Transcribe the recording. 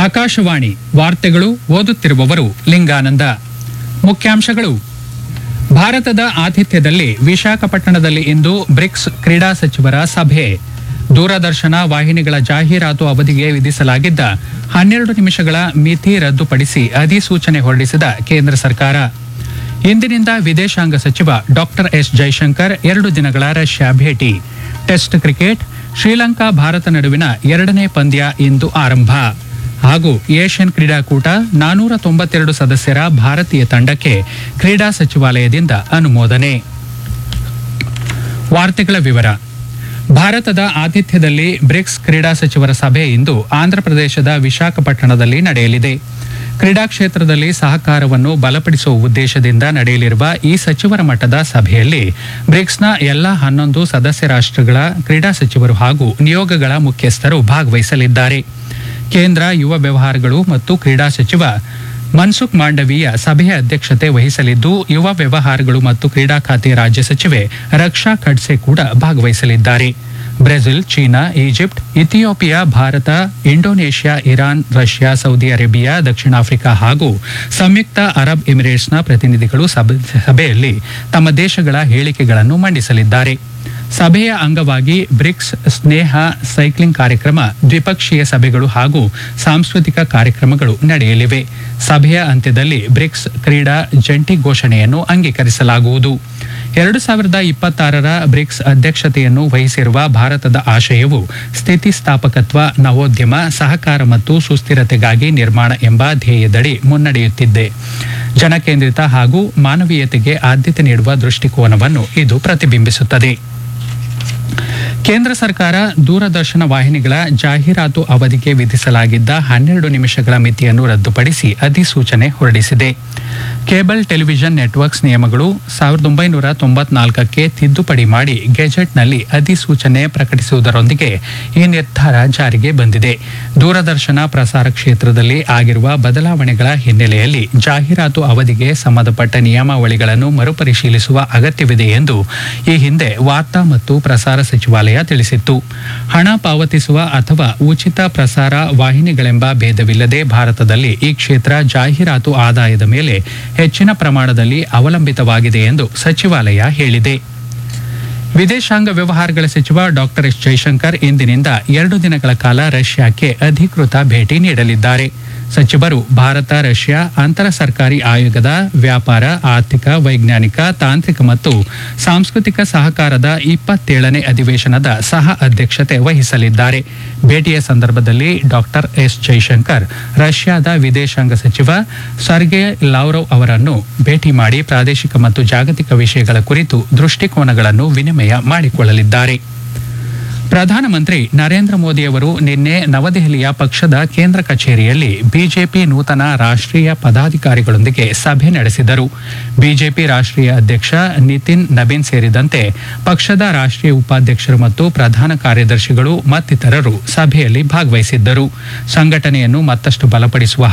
ಆಕಾಶವಾಣಿ ವಾರ್ತೆಗಳು ಓದುತ್ತಿರುವವರು ಲಿಂಗಾನಂದ ಮುಖ್ಯಾಂಶಗಳು ಭಾರತದ ಆತಿಥ್ಯದಲ್ಲಿ ವಿಶಾಖಪಟ್ಟಣದಲ್ಲಿ ಇಂದು ಬ್ರಿಕ್ಸ್ ಕ್ರೀಡಾ ಸಚಿವರ ಸಭೆ ದೂರದರ್ಶನ ವಾಹಿನಿಗಳ ಜಾಹೀರಾತು ಅವಧಿಗೆ ವಿಧಿಸಲಾಗಿದ್ದ ಹನ್ನೆರಡು ನಿಮಿಷಗಳ ಮಿತಿ ರದ್ದುಪಡಿಸಿ ಅಧಿಸೂಚನೆ ಹೊರಡಿಸಿದ ಕೇಂದ್ರ ಸರ್ಕಾರ ಇಂದಿನಿಂದ ವಿದೇಶಾಂಗ ಸಚಿವ ಡಾಕ್ಟರ್ ಎಸ್ ಜೈಶಂಕರ್ ಎರಡು ದಿನಗಳ ರಷ್ಯಾ ಭೇಟಿ ಟೆಸ್ಟ್ ಕ್ರಿಕೆಟ್ ಶ್ರೀಲಂಕಾ ಭಾರತ ನಡುವಿನ ಎರಡನೇ ಪಂದ್ಯ ಇಂದು ಆರಂಭ ಹಾಗೂ ಏಷ್ಯನ್ ಕ್ರೀಡಾಕೂಟ ನಾನೂರ ತೊಂಬತ್ತೆರಡು ಸದಸ್ಯರ ಭಾರತೀಯ ತಂಡಕ್ಕೆ ಕ್ರೀಡಾ ಸಚಿವಾಲಯದಿಂದ ಅನುಮೋದನೆ ವಾರ್ತೆಗಳ ವಿವರ ಭಾರತದ ಆತಿಥ್ಯದಲ್ಲಿ ಬ್ರಿಕ್ಸ್ ಕ್ರೀಡಾ ಸಚಿವರ ಸಭೆ ಇಂದು ಆಂಧ್ರಪ್ರದೇಶದ ವಿಶಾಖಪಟ್ಟಣದಲ್ಲಿ ನಡೆಯಲಿದೆ ಕ್ರೀಡಾ ಕ್ಷೇತ್ರದಲ್ಲಿ ಸಹಕಾರವನ್ನು ಬಲಪಡಿಸುವ ಉದ್ದೇಶದಿಂದ ನಡೆಯಲಿರುವ ಈ ಸಚಿವರ ಮಟ್ಟದ ಸಭೆಯಲ್ಲಿ ಬ್ರಿಕ್ಸ್ನ ಎಲ್ಲಾ ಹನ್ನೊಂದು ಸದಸ್ಯ ರಾಷ್ಟ್ರಗಳ ಕ್ರೀಡಾ ಸಚಿವರು ಹಾಗೂ ನಿಯೋಗಗಳ ಮುಖ್ಯಸ್ಥರು ಭಾಗವಹಿಸಲಿದ್ದಾರೆ ಕೇಂದ್ರ ಯುವ ವ್ಯವಹಾರಗಳು ಮತ್ತು ಕ್ರೀಡಾ ಸಚಿವ ಮನ್ಸುಖ್ ಮಾಂಡವೀಯ ಸಭೆಯ ಅಧ್ಯಕ್ಷತೆ ವಹಿಸಲಿದ್ದು ಯುವ ವ್ಯವಹಾರಗಳು ಮತ್ತು ಕ್ರೀಡಾ ಖಾತೆ ರಾಜ್ಯ ಸಚಿವೆ ರಕ್ಷಾ ಖಡ್ಸೆ ಕೂಡ ಭಾಗವಹಿಸಲಿದ್ದಾರೆ ಬ್ರೆಜಿಲ್ ಚೀನಾ Egypt Ethiopia Bharat Indonesia Iran Russia Saudi Arabia ದಕ್ಷಿಣ ಆಫ್ರಿಕಾ ಹಾಗೂ ಸಂಯುಕ್ತ ಅರಬ್ ಎಮಿರೇಟ್ಸ್ನ ಪ್ರತಿನಿಧಿಗಳು ಸಭೆ- ಸಭೆಯಲ್ಲಿ ತಮ್ಮ ದೇಶಗಳ ಹೇಳಿಕೆಗಳನ್ನು ಮಂಡಿಸಲಿದ್ದಾರೆ ಸಭೆಯ ಅಂಗವಾಗಿ ಬ್ರಿಕ್ಸ್ ಸ್ನೇಹ ಸೈಕ್ಲಿಂಗ್ ಕಾರ್ಯಕ್ರಮ ದ್ವಿಪಕ್ಷೀಯ ಸಭೆಗಳು ಹಾಗೂ ಸಾಂಸ್ಕೃತಿಕ ಕಾರ್ಯಕ್ರಮಗಳು ನಡೆಯಲಿವೆ ಸಭೆಯ ಅಂತ್ಯದಲ್ಲಿ ಬ್ರಿಕ್ಸ್ ಕ್ರೀಡಾ ಜಂಟಿ ಘೋಷಣೆಯನ್ನು ಅಂಗೀಕರಿಸಲಾಗುವುದು ಎರಡು ಸಾವಿರದ ಇಪ್ಪತ್ತಾರರ ಬ್ರಿಕ್ಸ್ ಅಧ್ಯಕ್ಷತೆಯನ್ನು ವಹಿಸಿರುವ ಭಾರತದ ಆಶಯವು ಸ್ಥಿತಿಸ್ಥಾಪಕತ್ವ ನವೋದ್ಯಮ ಸಹಕಾರ ಮತ್ತು ಸುಸ್ಥಿರತೆಗಾಗಿ ನಿರ್ಮಾಣ ಎಂಬ ಧ್ಯೇಯದಡಿ ಮುನ್ನಡೆಯುತ್ತಿದೆ ಜನಕೇಂದ್ರಿತ ಹಾಗೂ ಮಾನವೀಯತೆಗೆ ಆದ್ಯತೆ ನೀಡುವ ದೃಷ್ಟಿಕೋನವನ್ನು ಇದು ಪ್ರತಿಬಿಂಬಿಸುತ್ತದೆ ಕೇಂದ್ರ ಸರ್ಕಾರ ದೂರದರ್ಶನ ವಾಹಿನಿಗಳ ಜಾಹೀರಾತು ಅವಧಿಗೆ ವಿಧಿಸಲಾಗಿದ್ದ ಹನ್ನೆರಡು ನಿಮಿಷಗಳ ಮಿತಿಯನ್ನು ರದ್ದುಪಡಿಸಿ ಅಧಿಸೂಚನೆ ಹೊರಡಿಸಿದೆ ಕೇಬಲ್ ಟೆಲಿವಿಷನ್ ನೆಟ್ವರ್ಕ್ಸ್ ನಿಯಮಗಳು ಸಾವಿರದ ಒಂಬೈನೂರ ತೊಂಬತ್ನಾಲ್ಕಕ್ಕೆ ತಿದ್ದುಪಡಿ ಮಾಡಿ ಗೆಜೆಟ್ನಲ್ಲಿ ಅಧಿಸೂಚನೆ ಪ್ರಕಟಿಸುವುದರೊಂದಿಗೆ ಈ ನಿರ್ಧಾರ ಜಾರಿಗೆ ಬಂದಿದೆ ದೂರದರ್ಶನ ಪ್ರಸಾರ ಕ್ಷೇತ್ರದಲ್ಲಿ ಆಗಿರುವ ಬದಲಾವಣೆಗಳ ಹಿನ್ನೆಲೆಯಲ್ಲಿ ಜಾಹೀರಾತು ಅವಧಿಗೆ ಸಂಬಂಧಪಟ್ಟ ನಿಯಮಾವಳಿಗಳನ್ನು ಮರುಪರಿಶೀಲಿಸುವ ಅಗತ್ಯವಿದೆ ಎಂದು ಈ ಹಿಂದೆ ವಾರ್ತಾ ಮತ್ತು ಪ್ರಸಾರ ಸಚಿವಾಲಯ ತಿಳಿಸಿತ್ತು ಹಣ ಪಾವತಿಸುವ ಅಥವಾ ಉಚಿತ ಪ್ರಸಾರ ವಾಹಿನಿಗಳೆಂಬ ಭೇದವಿಲ್ಲದೆ ಭಾರತದಲ್ಲಿ ಈ ಕ್ಷೇತ್ರ ಜಾಹೀರಾತು ಆದಾಯದ ಮೇಲೆ ಹೆಚ್ಚಿನ ಪ್ರಮಾಣದಲ್ಲಿ ಅವಲಂಬಿತವಾಗಿದೆ ಎಂದು ಸಚಿವಾಲಯ ಹೇಳಿದೆ ವಿದೇಶಾಂಗ ವ್ಯವಹಾರಗಳ ಸಚಿವ ಡಾಕ್ಟರ್ ಎಸ್ ಜೈಶಂಕರ್ ಇಂದಿನಿಂದ ಎರಡು ದಿನಗಳ ಕಾಲ ರಷ್ಯಾಕ್ಕೆ ಅಧಿಕೃತ ಭೇಟಿ ನೀಡಲಿದ್ದಾರೆ ಸಚಿವರು ಭಾರತ ರಷ್ಯಾ ಅಂತರ ಸರ್ಕಾರಿ ಆಯೋಗದ ವ್ಯಾಪಾರ ಆರ್ಥಿಕ ವೈಜ್ಞಾನಿಕ ತಾಂತ್ರಿಕ ಮತ್ತು ಸಾಂಸ್ಕೃತಿಕ ಸಹಕಾರದ ಇಪ್ಪತ್ತೇಳನೇ ಅಧಿವೇಶನದ ಸಹ ಅಧ್ಯಕ್ಷತೆ ವಹಿಸಲಿದ್ದಾರೆ ಭೇಟಿಯ ಸಂದರ್ಭದಲ್ಲಿ ಡಾಕ್ಟರ್ ಎಸ್ ಜೈಶಂಕರ್ ರಷ್ಯಾದ ವಿದೇಶಾಂಗ ಸಚಿವ ಸರ್ಗೆ ಲಾವ್ರವ್ ಅವರನ್ನು ಭೇಟಿ ಮಾಡಿ ಪ್ರಾದೇಶಿಕ ಮತ್ತು ಜಾಗತಿಕ ವಿಷಯಗಳ ಕುರಿತು ದೃಷ್ಟಿಕೋನಗಳನ್ನು ವಿನಿಮಯ ಮಾಡಿಕೊಳ್ಳಲಿದ್ದಾರೆ ಪ್ರಧಾನಮಂತ್ರಿ ನರೇಂದ್ರ ಮೋದಿ ಅವರು ನಿನ್ನೆ ನವದೆಹಲಿಯ ಪಕ್ಷದ ಕೇಂದ್ರ ಕಚೇರಿಯಲ್ಲಿ ಬಿಜೆಪಿ ನೂತನ ರಾಷ್ಟ್ರೀಯ ಪದಾಧಿಕಾರಿಗಳೊಂದಿಗೆ ಸಭೆ ನಡೆಸಿದರು ಬಿಜೆಪಿ ರಾಷ್ಟ್ರೀಯ ಅಧ್ಯಕ್ಷ ನಿತಿನ್ ನಬೀನ್ ಸೇರಿದಂತೆ ಪಕ್ಷದ ರಾಷ್ಟ್ರೀಯ ಉಪಾಧ್ಯಕ್ಷರು ಮತ್ತು ಪ್ರಧಾನ ಕಾರ್ಯದರ್ಶಿಗಳು ಮತ್ತಿತರರು ಸಭೆಯಲ್ಲಿ ಭಾಗವಹಿಸಿದ್ದರು ಸಂಘಟನೆಯನ್ನು ಮತ್ತಷ್ಟು ಬಲಪಡಿಸುವ